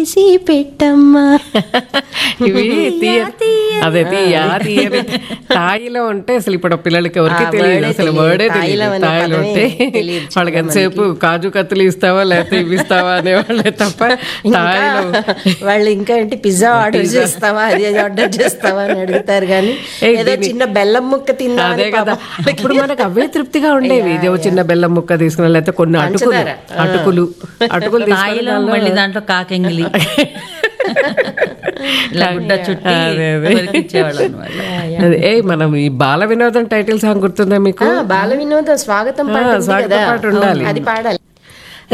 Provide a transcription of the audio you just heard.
తీసి పెట్టమ్మా ఇవి తీయ అదే తీయ తీయని తాయిలో ఉంటే అసలు ఇప్పుడు పిల్లలకి ఎవరికి ఆ, తెలియదు word ఏ అసలు తెలియదు. వర్డే తాయిలం తెలియదు అనే తాయిలో పదమే ఉంటే తెలియదు వాళ్ళకి ఎంతసేపు కాజు కత్తులు ఇస్తావా లేకపోతే ఇవి ఇస్తావా అనేవాళ్ళే తప్ప ఇంకా తాయిలో వాళ్ళు ఇంకా ఏంటి పిజ్జా ఆర్డర్ చేస్తావా అది ఆర్డర్ చేస్తావా అని అడుగుతారు కానీ ఏయ్, ఏదో దీన్ని- చిన్న బెల్లం ముక్క తిందా అదే కదా ఇప్పుడు మనకు అవే తృప్తిగా ఉండేవి ఇదే ఓ చిన్న బెల్లం ముక్క తీసుకున్నా లేకపోతే కొన్ని అటుకులు పంచదార. అటుకులు అటుకులు తాయిలో తీసుకుని మళ్ళీ దాంట్లో కాకెంగిలి ఇలా గుడ్డ చుట్టి అదే, అదే. కొరికిచ్చేవాళ్ళు అన్నమాట అదే, ఏ మనం ఈ బాల వినోదం టైటిల్ సాంగ్ గుర్తుందా మీకు బాల వినోదం స్వాగతం పాట ఉంది స్వాగతం కదా పాట ఉండాలి. అది పాడాలి